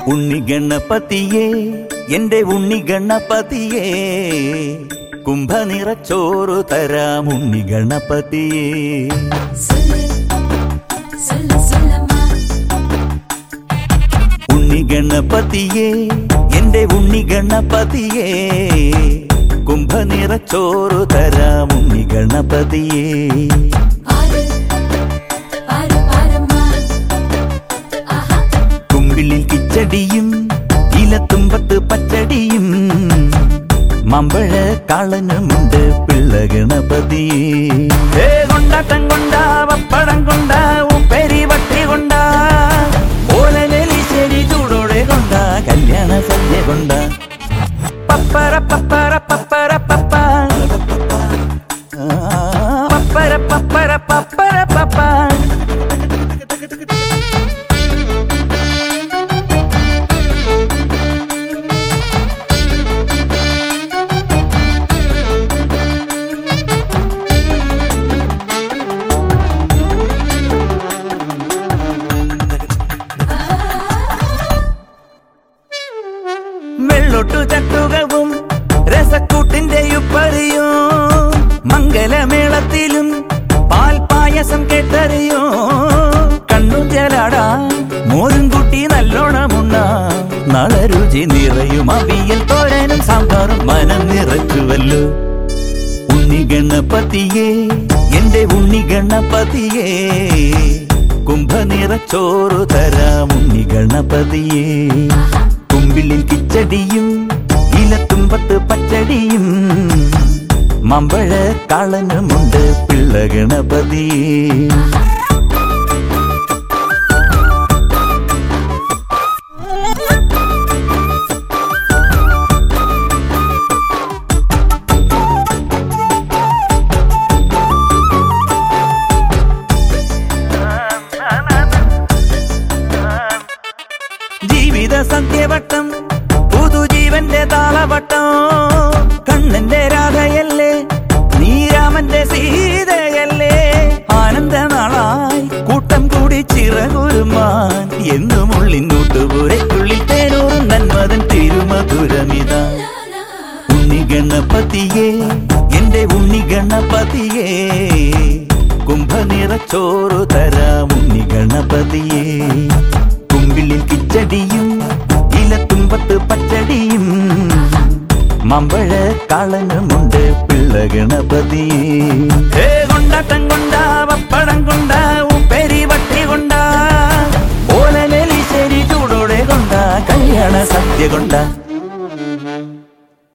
ഉണ്ണി ഗണപതിയേ എന്റെ ഉണ്ണി ഗണപതിയേ കുംഭ നിറച്ചോറ് തരാം ഉണ്ണി ഗണപതിയേ சொல்லு சொல்லு சொல்லம்மா ഉണ്ണി ഗണപതിയേ എന്റെ ഉണ്ണി ഗണപതിയേ കുംഭ നിറച്ചോറ് തരാം ഉണ്ണി ഗണപതിയേ பாரு பாரு பாரம்மா ஆஹா കുമ്പിളിൽ കിച്ചടിയും ഇലത്തുമ്പത്ത് പച്ചടിയും മമ്പഴ കാളനുമുണ്ട് പിള്ള ഗണപതിയേ ഏ കൊണ്ടാട്ടം കൊണ്ടാ പപ്പടം കൊണ്ടാ ഉപ്പേരി വട്ടി കൊണ്ടാ ഓലനെലിശ്ശേരി ചൂടോടെ കൊണ്ടാ കല്യാണ സദ്യ കൊണ്ടാ പപ്പര പപ്പര പപ്പര പപ്പ ആ, പപ്പര പപ്പര പപ്പര പപ്പ വെള്ളൊട്ടു ചട്ടുകവും രസക്കൂട്ടിന്റെ ഉപ്പറിയോ മംഗലമേളത്തിലും പാൽപായസം കേട്ടറിയോ കണ്ണു ജലാടാ മോരും കുട്ടി നല്ലോണമുണ്ണ നളരുചി നിറയും അവിയൽ തോരനും സാമ്പാറും മനം നിറച്ചുവല്ലോ ഉണ്ണി ഗണപതിയേ എന്റെ ഉണ്ണി ഗണപതിയേ കുംഭ നിറച്ചോറ് തരാം ഉണ്ണി ഗണപതിയേ കുമ്പിളിൽ കിച്ചടിയും ഇലത്തുമ്പത്ത് പച്ചടിയും മമ്പഴ കാളനുമുണ്ട് പിള്ള ഗണപതിയേ ജീവിത സത്യവട്ടം പുതുജീവന്റെ താളവട്ടം കണ്ണന്റെ രാധയല്ലേ നീരാമന്റെ സീതയല്ലേ ആനന്ദനാളായി കൂട്ടം കൂടി ചിറകുരുമാൻ എന്നും ഉള്ളിന്നൂട്ടുപുരയ്ക്കുള്ളിൽ തേനൂറും നന്മതൻ തിരുമധുരമിത ഉണ്ണി ഗണപതിയേ എന്റെ ഉണ്ണി ഗണപതിയേ കുംഭ നിറച്ചോറ് തരാം ഉണ്ണി ഗണപതിയേ കുമ്പിളിൽ കിച്ചടിയും ഇലത്തുമ്പത്ത് പച്ചടിയും മമ്പഴ കാളനുമുണ്ട് പിള്ള ഗണപതിയേ ഏ കൊണ്ടാട്ടം കൊണ്ടാ പപ്പടം കൊണ്ടാ ഉപ്പേരി വട്ടി കൊണ്ടാ ഓലനെലിശ്ശേരി ചൂടോടെ കൊണ്ടാ കല്യാണ സദ്യ കൊണ്ടാ